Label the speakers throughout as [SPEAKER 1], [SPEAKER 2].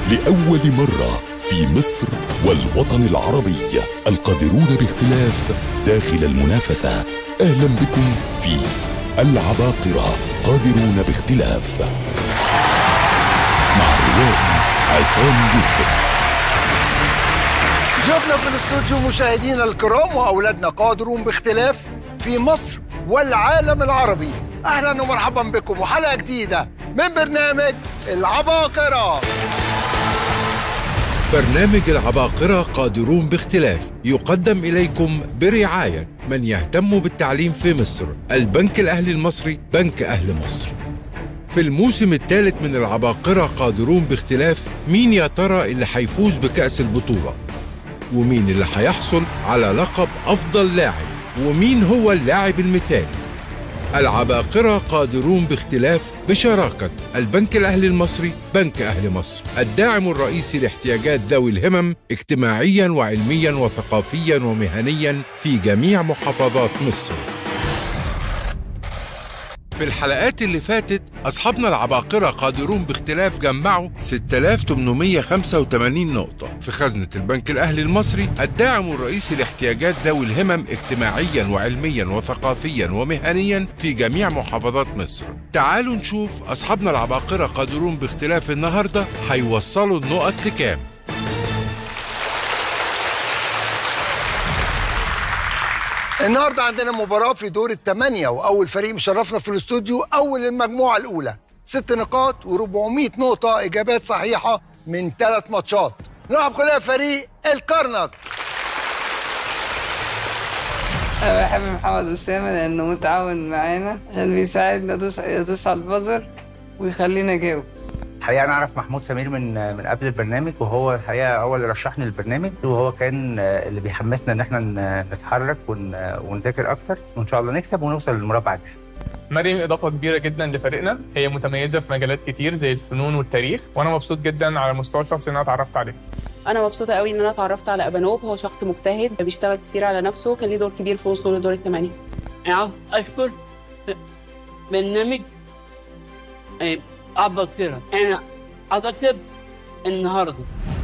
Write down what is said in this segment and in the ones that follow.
[SPEAKER 1] لأول مرة في مصر والوطن العربي القادرون باختلاف داخل المنافسة أهلا بكم في العباقرة قادرون باختلاف مع الروائي عصام يوسف
[SPEAKER 2] شفنا في الاستوديو مشاهدينا الكرام واولادنا قادرون باختلاف في مصر والعالم العربي اهلا ومرحبا بكم وحلقه جديده من برنامج العباقره
[SPEAKER 3] برنامج العباقرة قادرون باختلاف يقدم إليكم برعاية من يهتم بالتعليم في مصر البنك الأهلي المصري بنك أهل مصر في الموسم الثالث من العباقرة قادرون باختلاف مين يا ترى اللي هيفوز بكأس البطولة ومين اللي هيحصل على لقب أفضل لاعب ومين هو اللاعب المثالي العباقرة قادرون باختلاف بشراكة البنك الأهلي المصري بنك أهل مصر الداعم الرئيسي لاحتياجات ذوي الهمم اجتماعيا وعلميا وثقافيا ومهنيا في جميع محافظات مصر في الحلقات اللي فاتت أصحابنا العباقرة قادرون باختلاف جمعوا 6885 نقطة في خزنة البنك الأهلي المصري الداعم الرئيسي لاحتياجات ذوي الهمم اجتماعيا وعلميا وثقافيا ومهنيا في جميع محافظات مصر تعالوا نشوف أصحابنا العباقرة قادرون باختلاف النهاردة هيوصلوا النقط لكام
[SPEAKER 2] النهارده عندنا مباراه في دور الثمانيه واول فريق مشرفنا في الاستوديو اول المجموعه الاولى ست نقاط و400 نقطه اجابات صحيحه من ثلاث ماتشات نلعب كلها فريق الكرنك
[SPEAKER 4] أنا بحب محمد أسامة لأنه متعاون معانا عشان بيساعدنا أدوس أدوس على البازر ويخلينا أجاوب
[SPEAKER 5] الحقيقه انا اعرف محمود سمير من من قبل البرنامج وهو الحقيقه هو اللي رشحني للبرنامج وهو كان اللي بيحمسنا ان احنا نتحرك ون- ونذاكر اكتر وان شاء الله نكسب ونوصل للمربع ده
[SPEAKER 6] مريم إضافة كبيرة جدا لفريقنا هي متميزة في مجالات كتير زي الفنون والتاريخ وأنا مبسوط جدا على المستوى الشخصي إن أنا اتعرفت عليه
[SPEAKER 7] انا مبسوطه قوي ان انا اتعرفت على ابانوب هو شخص مجتهد بيشتغل كتير على نفسه كان ليه دور كبير في وصوله لدور الثمانيه
[SPEAKER 8] عاوز أشكر برنامج آه، عباقرة أنا أكسب النهاردة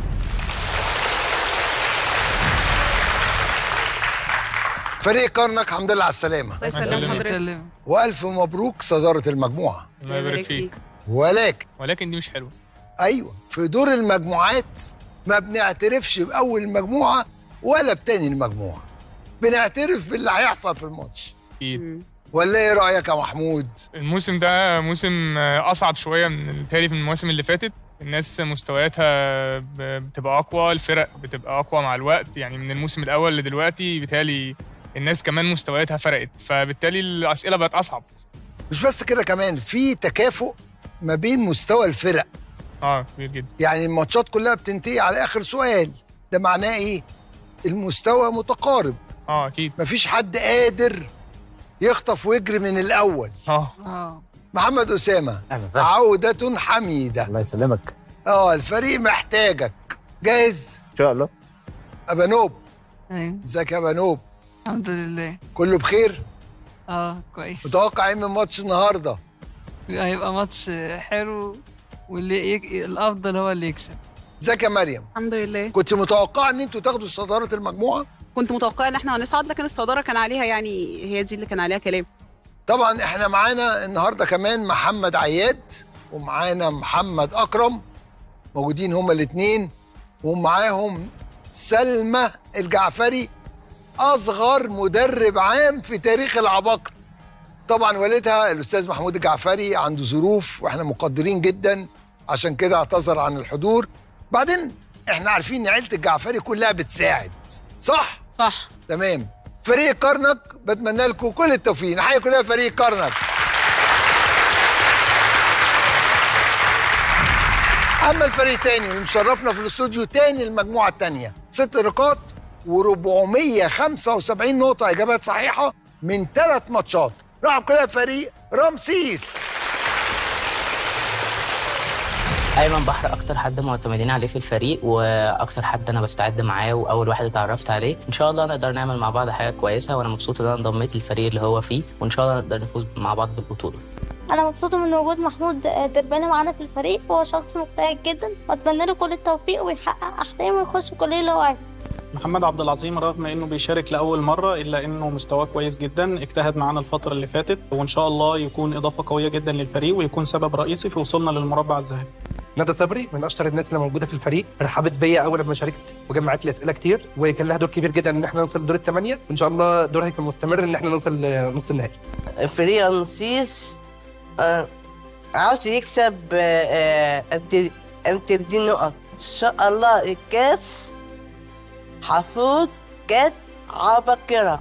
[SPEAKER 2] فريق كرنك الحمد لله على السلامه
[SPEAKER 7] الله يسلم
[SPEAKER 6] يسلمك.
[SPEAKER 7] حضرتك
[SPEAKER 4] سلم
[SPEAKER 2] والف مبروك صداره المجموعه
[SPEAKER 6] الله يبارك فيك
[SPEAKER 2] ولكن
[SPEAKER 6] ولكن دي مش حلوة
[SPEAKER 2] ايوه في دور المجموعات ما بنعترفش باول المجموعه ولا بتاني المجموعه بنعترف باللي هيحصل في الماتش
[SPEAKER 6] أكيد
[SPEAKER 2] ولا ايه رايك يا محمود
[SPEAKER 6] الموسم ده موسم آه، أصعب شوية من التالي من المواسم اللي فاتت الناس مستوياتها ب- بتبقى أقوى الفرق بتبقى أقوى مع الوقت يعني من الموسم الأول لدلوقتي بالتالي الناس كمان مستوياتها فرقت فبالتالي الأسئلة بقت أصعب
[SPEAKER 2] مش بس كده كمان في تكافؤ ما بين مستوى الفرق
[SPEAKER 6] اه كبير جدا
[SPEAKER 2] يعني الماتشات كلها بتنتهي على اخر سؤال ده معناه ايه المستوى متقارب
[SPEAKER 6] اه أكيد
[SPEAKER 2] مفيش حد قادر يخطف ويجري من الاول
[SPEAKER 6] اه
[SPEAKER 4] اه
[SPEAKER 2] محمد اسامه
[SPEAKER 5] اهلا وسهلا
[SPEAKER 2] عوده حميده
[SPEAKER 5] الله يسلمك
[SPEAKER 2] اه الفريق محتاجك جاهز
[SPEAKER 5] ان شاء الله
[SPEAKER 2] ابانوب
[SPEAKER 4] أيوة
[SPEAKER 2] ازيك يا ابانوب
[SPEAKER 4] الحمد لله
[SPEAKER 2] كله بخير
[SPEAKER 4] اه كويس
[SPEAKER 2] متوقع ايه من ماتش النهارده
[SPEAKER 4] هيبقى ماتش حلو واللي يك... الأفضل هو اللي يكسب
[SPEAKER 2] ازيك يا مريم
[SPEAKER 7] الحمد لله
[SPEAKER 2] كنت متوقعه ان انتوا تاخدوا صداره المجموعه
[SPEAKER 7] كنت متوقعه ان احنا هنصعد لكن الصداره كان عليها يعني هي دي اللي كان عليها كلام
[SPEAKER 2] طبعا احنا معانا النهارده كمان محمد عياد ومعانا محمد اكرم موجودين هما الاثنين ومعاهم سلمى الجعفري اصغر مدرب عام في تاريخ العباقرة طبعا والدها الاستاذ محمود الجعفري عنده ظروف واحنا مقدرين جدا عشان كده اعتذر عن الحضور بعدين احنا عارفين ان عيله الجعفري كلها بتساعد صح
[SPEAKER 7] صح
[SPEAKER 2] تمام فريق كرنك بتمنى لكم كل التوفيق نحيي كلنا فريق كرنك اما الفريق تاني اللي مشرفنا في الاستوديو تاني المجموعه التانيه ست نقاط و475 نقطه اجابات صحيحه من ثلاث ماتشات لعب كده فريق رمسيس
[SPEAKER 9] ايمن بحر اكتر حد معتمدين عليه في الفريق واكتر حد انا بستعد معاه واول واحد اتعرفت عليه ان شاء الله نقدر نعمل مع بعض حاجه كويسه وانا مبسوط ان انا انضميت للفريق اللي هو فيه وان شاء الله نقدر نفوز مع بعض بالبطوله
[SPEAKER 10] انا مبسوطه من وجود محمود درباني معانا في الفريق هو شخص مجتهد جدا واتمنى له كل التوفيق ويحقق احلامه ويخش الكليه اللي هو عايزها
[SPEAKER 11] محمد عبد العظيم رغم انه بيشارك لاول مره الا انه مستواه كويس جدا اجتهد معانا الفتره اللي فاتت وان شاء الله يكون اضافه قويه جدا للفريق ويكون سبب رئيسي في وصولنا للمربع الذهبي
[SPEAKER 12] ندى صبري من اشطر الناس اللي موجوده في الفريق رحبت بيا اول ما شاركت وجمعت لي اسئله كتير وكان لها دور كبير جدا ان احنا نوصل لدور الثمانيه وان شاء الله دورها هيكون مستمر ان احنا نوصل لنص النهائي
[SPEAKER 13] فريق رمسيس آه، عاوز يكسب آه، آه، 30 نقط ان شاء الله الكاس حفوظ كاس عبقرة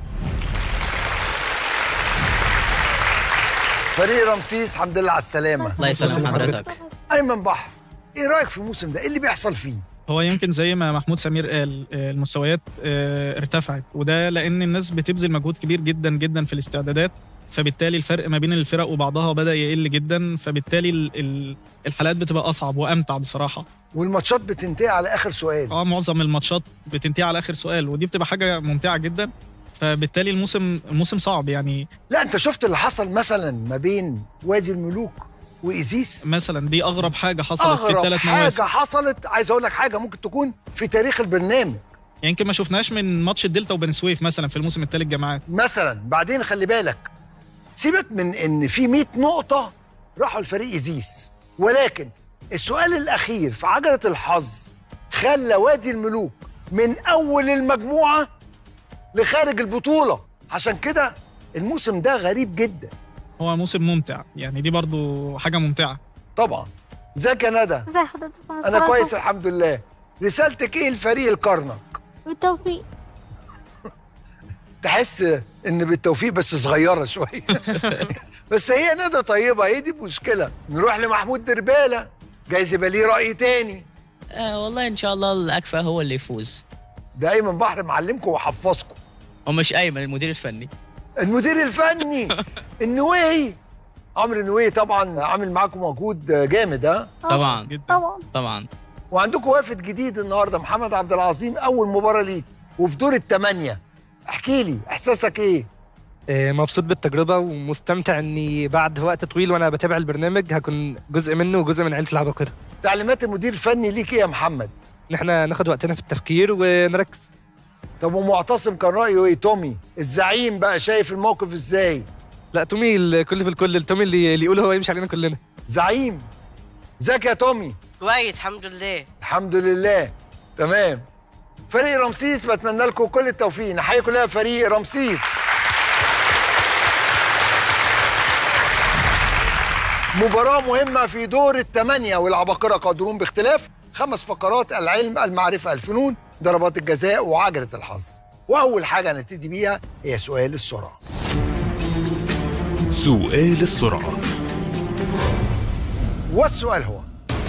[SPEAKER 2] فريق رمسيس الحمد لله على السلامه
[SPEAKER 14] الله يسلم حضرتك
[SPEAKER 2] ايمن بحر ايه رايك في الموسم ده ايه اللي بيحصل فيه
[SPEAKER 11] هو يمكن زي ما محمود سمير قال آه، المستويات آه، ارتفعت وده لان الناس بتبذل مجهود كبير جدا جدا في الاستعدادات فبالتالي الفرق ما بين الفرق وبعضها بدا يقل جدا فبالتالي ال- ال- الحالات بتبقى اصعب وامتع بصراحه
[SPEAKER 2] والماتشات بتنتهي على اخر سؤال
[SPEAKER 11] اه معظم الماتشات بتنتهي على اخر سؤال ودي بتبقى حاجه ممتعه جدا فبالتالي الموسم الموسم صعب يعني
[SPEAKER 2] لا انت شفت اللي حصل مثلا ما بين وادي الملوك وايزيس
[SPEAKER 11] مثلا دي اغرب حاجه حصلت في
[SPEAKER 2] اغرب
[SPEAKER 11] الثلاث
[SPEAKER 2] حاجه
[SPEAKER 11] مواسم
[SPEAKER 2] حصلت عايز اقول لك حاجه ممكن تكون في تاريخ البرنامج
[SPEAKER 11] يمكن ما شفناش من ماتش الدلتا وبني سويف مثلا في الموسم الثالث جماعات
[SPEAKER 2] مثلا بعدين خلي بالك سيبك من ان في 100 نقطه راحوا لفريق ايزيس ولكن السؤال الاخير في عجله الحظ خلى وادي الملوك من اول المجموعه لخارج البطوله عشان كده الموسم ده غريب جدا
[SPEAKER 11] هو موسم ممتع يعني دي برضو حاجه ممتعه
[SPEAKER 2] طبعا ازيك يا ندى
[SPEAKER 10] ازي حضرتك
[SPEAKER 2] انا كويس الحمد لله رسالتك ايه لفريق الكرنك
[SPEAKER 10] بالتوفيق
[SPEAKER 2] تحس ان بالتوفيق بس صغيره شويه بس هي ندى طيبه هي دي مشكله نروح لمحمود درباله جايز يبقى ليه راي تاني
[SPEAKER 14] آه والله ان شاء الله الاكفأ هو اللي يفوز
[SPEAKER 2] ده ايمن بحر معلمكم وحفظكم
[SPEAKER 14] ومش ايمن المدير الفني
[SPEAKER 2] المدير الفني النويهي عمرو النويهي طبعا عامل معاكم مجهود جامد ها
[SPEAKER 14] طبعا
[SPEAKER 10] طبعا
[SPEAKER 14] طبعا
[SPEAKER 2] وعندكم وافد جديد النهارده محمد عبد العظيم اول مباراه ليك وفي دور الثمانيه احكي لي احساسك ايه
[SPEAKER 12] آه، مبسوط بالتجربه ومستمتع اني بعد وقت طويل وانا بتابع البرنامج هكون جزء منه وجزء من عيله العباقره
[SPEAKER 2] تعليمات المدير الفني ليك ايه يا محمد
[SPEAKER 12] ان احنا ناخد وقتنا في التفكير ونركز
[SPEAKER 2] طب ومعتصم كان رايه ايه تومي الزعيم بقى شايف الموقف ازاي
[SPEAKER 12] لا تومي الكل في الكل تومي اللي اللي يقول هو يمشي علينا كلنا
[SPEAKER 2] زعيم ازيك يا تومي
[SPEAKER 13] كويس الحمد لله
[SPEAKER 2] الحمد لله تمام فريق رمسيس بتمنى لكم كل التوفيق نحيي كلها فريق رمسيس مباراة مهمة في دور الثمانية والعباقرة قادرون باختلاف خمس فقرات العلم المعرفة الفنون ضربات الجزاء وعجلة الحظ وأول حاجة نبتدي بيها هي سؤال السرعة
[SPEAKER 1] سؤال السرعة
[SPEAKER 2] والسؤال هو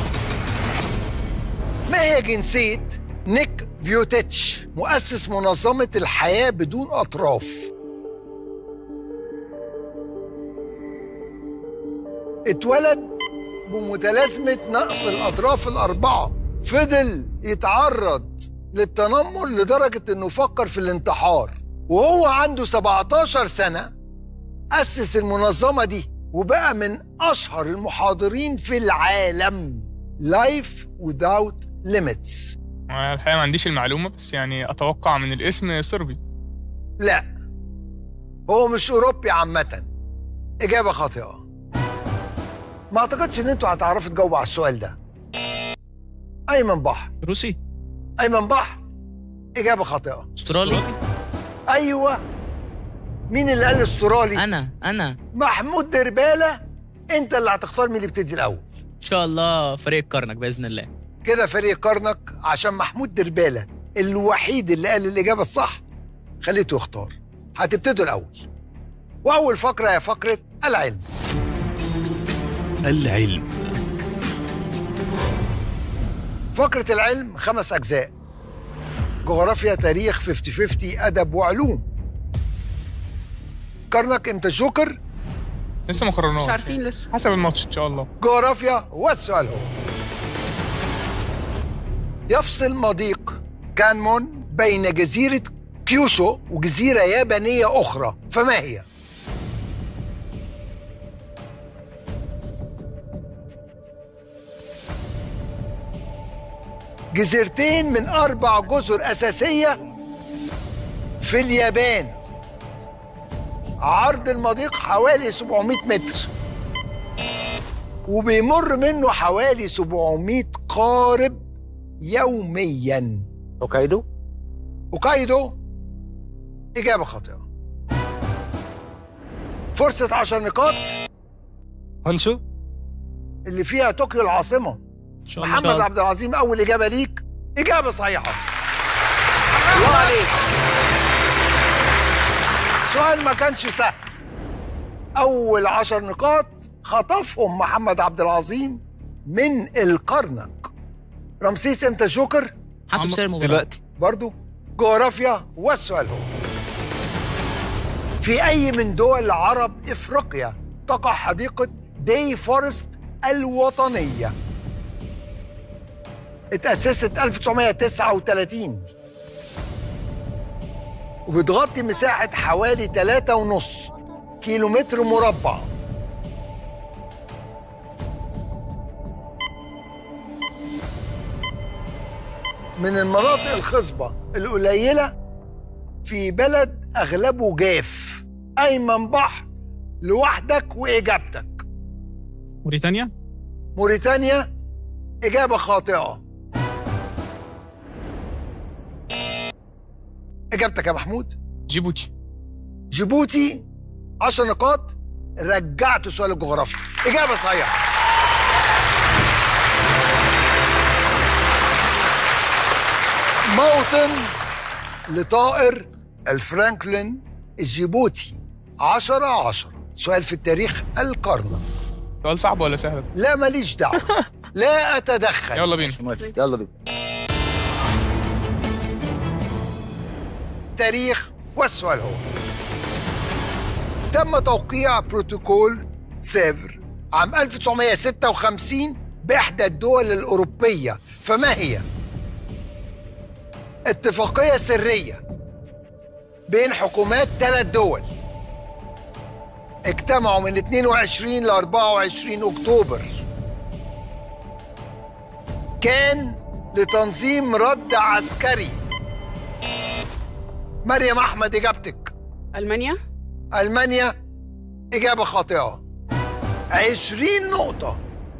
[SPEAKER 2] ما هي جنسية نيك فيوتيتش مؤسس منظمة الحياة بدون أطراف اتولد بمتلازمة نقص الأطراف الأربعة فضل يتعرض للتنمر لدرجة إنه فكر في الانتحار وهو عنده 17 سنة أسس المنظمة دي وبقى من أشهر المحاضرين في العالم Life Without Limits
[SPEAKER 6] أنا الحقيقه ما عنديش المعلومه بس يعني اتوقع من الاسم صربي
[SPEAKER 2] لا هو مش أوروبي عامة إجابة خاطئة ما أعتقدش إن أنتوا هتعرفوا تجاوبوا على السؤال ده أيمن بحر
[SPEAKER 11] روسي
[SPEAKER 2] أيمن بحر إجابة خاطئة
[SPEAKER 14] استرالي
[SPEAKER 2] أيوه مين اللي قال استرالي؟
[SPEAKER 14] انا انا
[SPEAKER 2] محمود دربالة أنت اللي هتختار مين اللي يبتدي الأول
[SPEAKER 14] ان شاء الله فريق كرنك باذن الله
[SPEAKER 2] كده فريق كرنك عشان محمود دربالة الوحيد اللي قال الإجابة الصح خليته يختار هتبتدوا الأول وأول فقرة هي فقرة العلم
[SPEAKER 1] العلم
[SPEAKER 2] فقرة العلم خمس أجزاء جغرافيا تاريخ 50 50 أدب وعلوم كرنك أنت الجوكر
[SPEAKER 6] لسه ما قررناش
[SPEAKER 4] مش عارفين لسه
[SPEAKER 6] حسب الماتش ان شاء الله
[SPEAKER 2] جغرافيا والسؤال هو يفصل مضيق كانمون بين جزيرة كيوشو وجزيرة يابانية أخرى فما هي؟ جزيرتين من أربع جزر أساسية في اليابان عرض المضيق حوالي 700 متر وبيمر منه حوالي 700 قارب يوميا
[SPEAKER 15] هوكايدو
[SPEAKER 2] هوكايدو إجابة خاطئة فرصة 10 نقاط
[SPEAKER 15] هونشو
[SPEAKER 2] اللي فيها طوكيو العاصمة
[SPEAKER 11] الله.
[SPEAKER 2] محمد عبد العظيم أول إجابة ليك إجابة صحيحة الله عليك سؤال ما كانش سهل أول عشر نقاط خطفهم محمد عبد العظيم من الكرنك رمسيس امتى الجوكر؟
[SPEAKER 14] حسب سير المباراة
[SPEAKER 15] دلوقتي
[SPEAKER 2] برضو جغرافيا والسؤال هو في أي من دول عرب إفريقيا تقع حديقة داي فورست الوطنية اتأسست 1939 وبتغطي مساحة حوالي 3.5 كيلومتر مربع من المناطق الخصبة القليلة في بلد أغلبه جاف أيمن بحر لوحدك وإجابتك
[SPEAKER 11] موريتانيا
[SPEAKER 2] موريتانيا إجابة خاطئة إجابتك يا محمود
[SPEAKER 6] جيبوتي
[SPEAKER 2] جيبوتي 10 نقاط رجعت سؤال الجغرافيا إجابة صحيحة موطن لطائر الفرانكلين الجيبوتي 10 10 سؤال في التاريخ القرن
[SPEAKER 6] سؤال صعب ولا سهل؟
[SPEAKER 2] لا ماليش دعوة لا أتدخل
[SPEAKER 6] يلا بينا
[SPEAKER 15] يلا بينا
[SPEAKER 2] تاريخ والسؤال هو تم توقيع بروتوكول سيفر عام 1956 بإحدى الدول الأوروبية فما هي؟ اتفاقية سرية بين حكومات ثلاث دول اجتمعوا من 22 ل 24 أكتوبر كان لتنظيم رد عسكري مريم أحمد إجابتك
[SPEAKER 7] المانيا
[SPEAKER 2] ألمانيا إجابة خاطئة 20 نقطة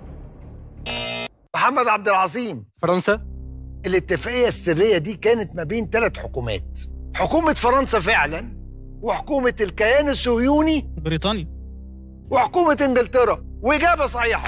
[SPEAKER 2] محمد عبد العظيم
[SPEAKER 15] فرنسا
[SPEAKER 2] الاتفاقية السرية دي كانت ما بين ثلاث حكومات حكومة فرنسا فعلا وحكومة الكيان الصهيوني
[SPEAKER 11] بريطانيا
[SPEAKER 2] وحكومة انجلترا وإجابة صحيحة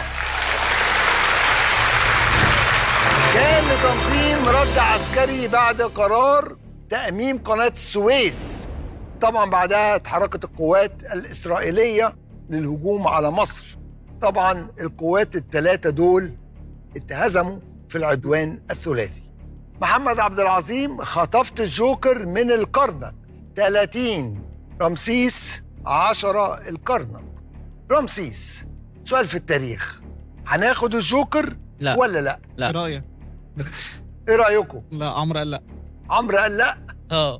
[SPEAKER 2] كان لتنظيم رد عسكري بعد قرار تأميم قناة السويس طبعا بعدها اتحركت القوات الإسرائيلية للهجوم على مصر طبعا القوات الثلاثة دول اتهزموا في العدوان الثلاثي محمد عبد العظيم خطفت الجوكر من الكرنك 30 رمسيس 10 الكرنك رمسيس سؤال في التاريخ هناخد الجوكر
[SPEAKER 14] لا.
[SPEAKER 2] ولا لا
[SPEAKER 14] لا
[SPEAKER 11] راية
[SPEAKER 2] ايه رايكم
[SPEAKER 11] لا عمرو قال لا
[SPEAKER 2] عمرو قال لا
[SPEAKER 14] اه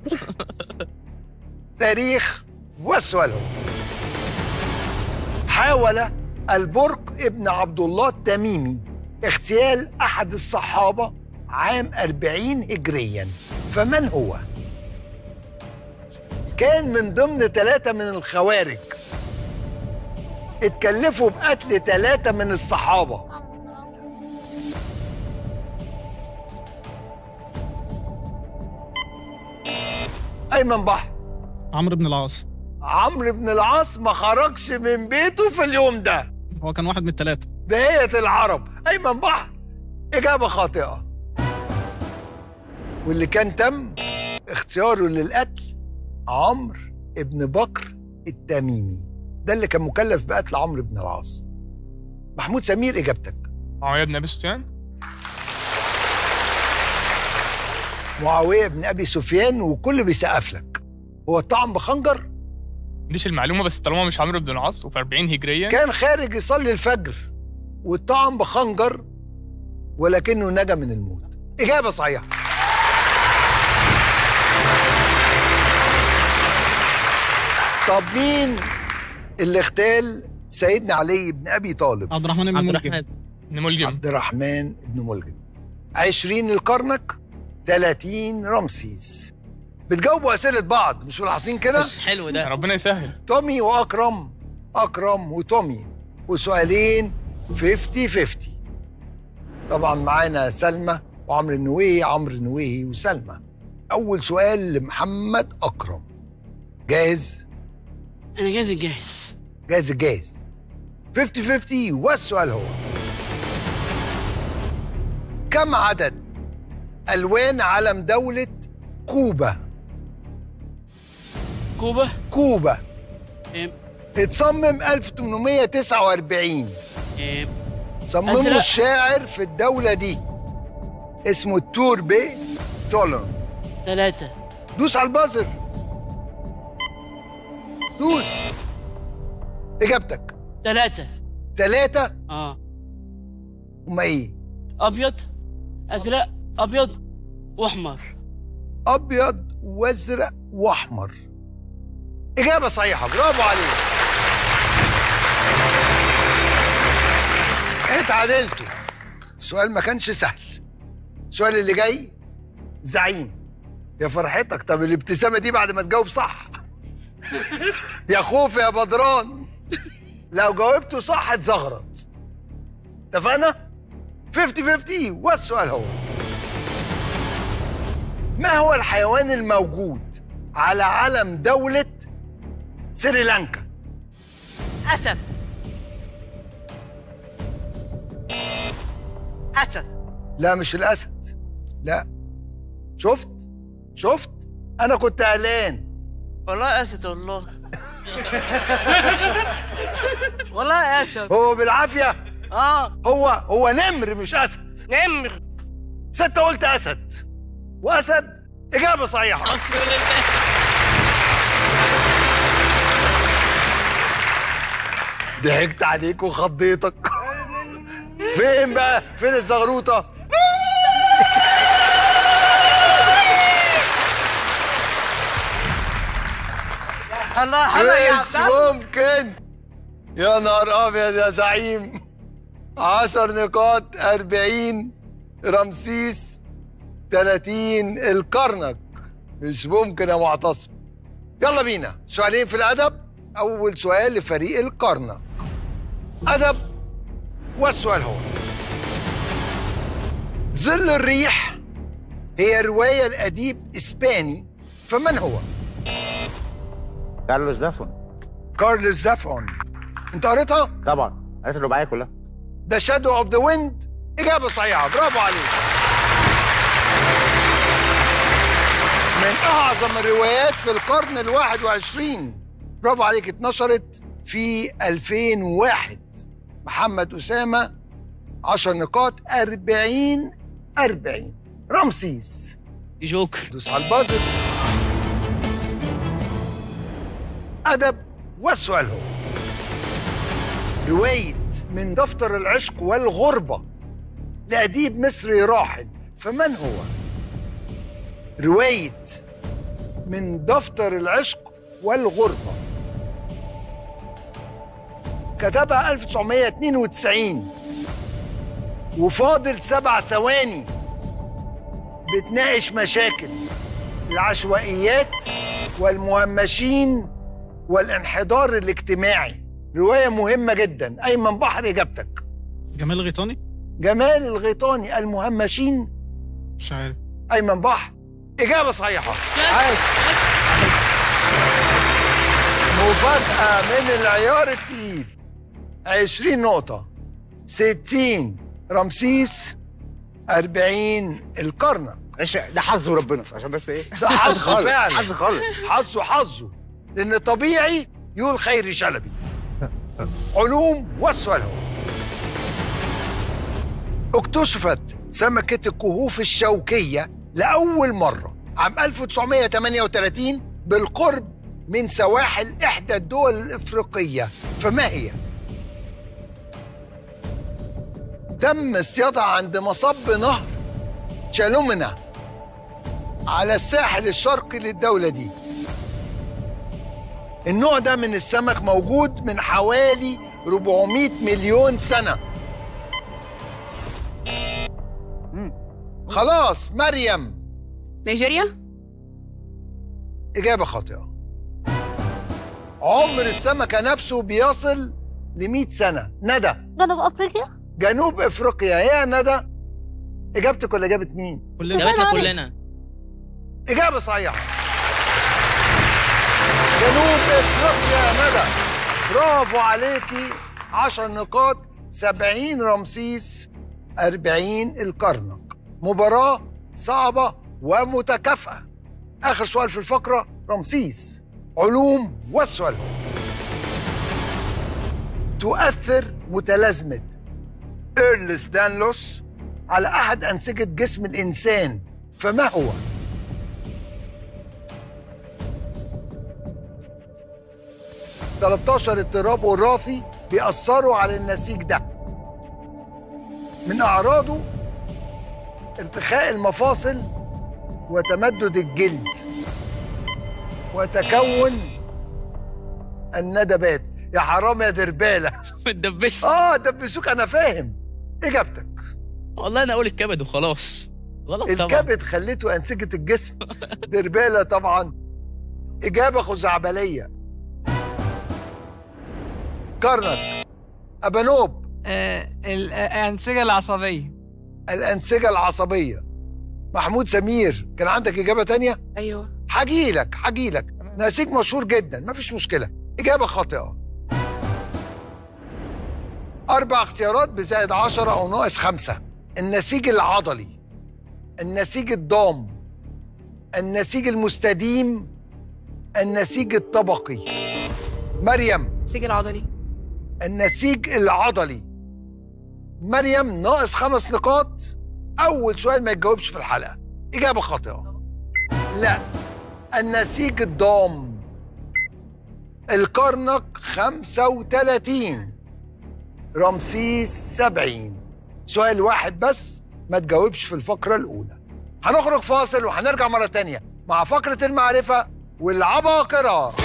[SPEAKER 2] تاريخ والسؤال هو حاول البرق ابن عبد الله التميمي اغتيال أحد الصحابة عام 40 هجريا فمن هو؟ كان من ضمن ثلاثة من الخوارج اتكلفوا بقتل ثلاثة من الصحابة أيمن بحر
[SPEAKER 11] عمرو بن العاص
[SPEAKER 2] عمرو بن العاص ما خرجش من بيته في اليوم ده
[SPEAKER 11] هو كان واحد من الثلاثة
[SPEAKER 2] دهية العرب أيمن بحر إجابة خاطئة واللي كان تم اختياره للقتل عمرو ابن بكر التميمي ده اللي كان مكلف بقتل عمرو بن العاص محمود سمير إجابتك
[SPEAKER 6] معاوية بن أبي سفيان
[SPEAKER 2] معاوية بن أبي سفيان وكل بيسقف لك هو الطعن بخنجر
[SPEAKER 6] ما عنديش المعلومة بس طالما مش عمرو بن العاص وفي 40 هجريا
[SPEAKER 2] كان خارج يصلي الفجر والطعن بخنجر ولكنه نجا من الموت إجابة صحيحة طب مين اللي اغتال سيدنا علي بن أبي طالب
[SPEAKER 11] عبد الرحمن بن
[SPEAKER 14] عبد
[SPEAKER 11] ملجم
[SPEAKER 14] الرحمن
[SPEAKER 6] بن ملجم
[SPEAKER 2] عبد الرحمن بن ملجم 20 الكرنك 30 رمسيس بتجاوبوا اسئله بعض مش ملاحظين كده
[SPEAKER 14] حلو ده
[SPEAKER 6] ربنا يسهل
[SPEAKER 2] تومي واكرم اكرم وتومي وسؤالين 50 50 طبعا معانا سلمى وعمرو النويهي عمرو النويهي وسلمى اول سؤال لمحمد اكرم جاهز
[SPEAKER 8] انا جاهز جاهز
[SPEAKER 2] جاهز جاهز 50 50 والسؤال هو كم عدد الوان علم دوله كوبا
[SPEAKER 8] كوبا
[SPEAKER 2] كوبا
[SPEAKER 8] إيه،
[SPEAKER 2] اتصمم 1849
[SPEAKER 8] إيه،
[SPEAKER 2] صممه
[SPEAKER 8] أزرق.
[SPEAKER 2] الشاعر في الدولة دي اسمه التوربي تولون
[SPEAKER 8] ثلاثة
[SPEAKER 2] دوس على البازر دوس إجابتك
[SPEAKER 8] ثلاثة
[SPEAKER 2] ثلاثة
[SPEAKER 8] اه
[SPEAKER 2] هما إيه؟
[SPEAKER 8] ابيض ازرق ابيض واحمر
[SPEAKER 2] أبيض وأزرق وأحمر إجابة صحيحة برافو عليك اتعادلتوا السؤال ما كانش سهل السؤال اللي جاي زعيم يا فرحتك طب الابتسامة دي بعد ما تجاوب صح يا خوف يا بدران لو جاوبته صح اتزغرط اتفقنا؟ 50 50 والسؤال هو ما هو الحيوان الموجود على علم دولة سريلانكا؟
[SPEAKER 13] أسد أسد
[SPEAKER 2] لا مش الأسد لا شفت؟ شفت؟ أنا كنت قلقان
[SPEAKER 13] والله أسد والله والله أسد
[SPEAKER 2] هو بالعافية
[SPEAKER 13] اه
[SPEAKER 2] هو هو نمر مش أسد
[SPEAKER 13] نمر
[SPEAKER 2] ستة قلت أسد وأسد إجابة صحيحة ضحكت عليك وخضيتك فين بقى فين الزغروطة
[SPEAKER 13] الله حلو يا
[SPEAKER 2] مش
[SPEAKER 13] عبد الله.
[SPEAKER 2] ممكن يا نهار ابيض يا زعيم عشر نقاط أربعين رمسيس تلاتين الكرنك مش ممكن يا معتصم يلا بينا سؤالين في الأدب أول سؤال لفريق الكرنك أدب والسؤال هو ظل الريح هي رواية لأديب إسباني فمن هو؟
[SPEAKER 15] كارلوس زافون
[SPEAKER 2] كارلوس زافون انت قريتها؟
[SPEAKER 15] طبعا قريت الرباعيه كلها
[SPEAKER 2] ذا شادو اوف ذا ويند اجابه صحيحه برافو عليك من اعظم الروايات في القرن الواحد وعشرين برافو عليك اتنشرت في 2001 محمد اسامه 10 نقاط 40 40 رمسيس
[SPEAKER 14] جوكر
[SPEAKER 2] دوس على البازل أدب والسؤال هو رواية من دفتر العشق والغربة لأديب مصري راحل فمن هو؟ رواية من دفتر العشق والغربة كتبها 1992 وفاضل سبع ثواني بتناقش مشاكل العشوائيات والمهمشين والانحدار الاجتماعي رواية مهمة جدا أيمن بحر إجابتك
[SPEAKER 11] جمال غيطاني
[SPEAKER 2] جمال الغيطاني المهمشين
[SPEAKER 11] مش عارف
[SPEAKER 2] أيمن بحر إجابة صحيحة عاش مفاجأة من العيار التقيل 20 نقطة 60 رمسيس 40 الكرنك
[SPEAKER 15] ايش ده حظ ربنا عشان بس ايه
[SPEAKER 2] ده حظ
[SPEAKER 15] خالص،
[SPEAKER 2] فعلا
[SPEAKER 15] حظ خالص
[SPEAKER 2] حظه حظه لان طبيعي يقول خيري شلبي علوم والسؤال هو اكتشفت سمكة الكهوف الشوكية لأول مرة عام 1938 بالقرب من سواحل إحدى الدول الإفريقية فما هي؟ تم اصطيادها عند مصب نهر تشالومنا على الساحل الشرقي للدولة دي النوع ده من السمك موجود من حوالي 400 مليون سنة خلاص مريم
[SPEAKER 7] نيجيريا
[SPEAKER 2] إجابة خاطئة عمر السمكة نفسه بيصل ل 100 سنة ندى
[SPEAKER 10] جنوب افريقيا
[SPEAKER 2] جنوب افريقيا يا ندى اجابتك ولا اجابه مين؟
[SPEAKER 14] اجابتنا كلنا
[SPEAKER 2] اجابه صحيحه جنوب افريقيا يا ندى برافو عليكي 10 نقاط 70 رمسيس 40 الكرنك مباراه صعبه ومتكافئه اخر سؤال في الفقره رمسيس علوم والسؤال تؤثر متلازمه ايرل ستانلوس على احد انسجه جسم الانسان فما هو؟ ؟ 13 اضطراب وراثي بيأثروا على النسيج ده من أعراضه ارتخاء المفاصل وتمدد الجلد وتكون الندبات يا حرام يا دربالة
[SPEAKER 14] متدبس
[SPEAKER 2] اه دبسوك أنا فاهم إجابتك
[SPEAKER 14] والله انا اقول الكبد وخلاص غلط طبعا
[SPEAKER 2] الكبد خليته أنسجة الجسم دربالة طبعا إجابة خزعبلية كرنك أبانوب
[SPEAKER 4] آه الأنسجة العصبية
[SPEAKER 2] الأنسجة العصبية محمود سمير كان عندك إجابة تانية؟
[SPEAKER 7] ايوه
[SPEAKER 2] هجيلك هجيلك نسيج مشهور جدا مفيش مشكلة إجابة خاطئة أربع اختيارات بزائد عشرة أو ناقص خمسة النسيج العضلي النسيج الضام النسيج المستديم النسيج الطبقي مريم
[SPEAKER 7] النسيج العضلي
[SPEAKER 2] النسيج العضلي مريم ناقص خمس نقاط أول سؤال ما يتجاوبش في الحلقة إجابة خاطئة لا النسيج الضام الكرنك 35 رمسيس 70 سؤال واحد بس ما تجاوبش في الفقرة الأولى هنخرج فاصل وهنرجع مرة تانية مع فقرة المعرفة والعباقرة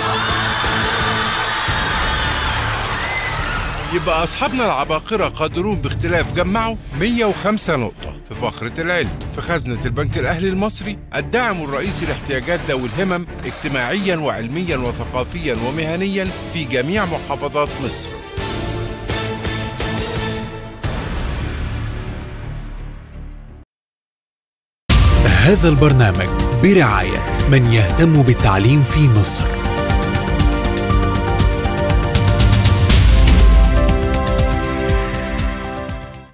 [SPEAKER 3] يبقى أصحابنا العباقرة قادرون باختلاف جمعوا 105 نقطة في فقرة العلم في خزنة البنك الأهلي المصري الداعم الرئيسي لاحتياجات ذوي الهمم اجتماعيا وعلميا وثقافيا ومهنيا في جميع محافظات مصر
[SPEAKER 16] هذا البرنامج برعاية من يهتم بالتعليم في مصر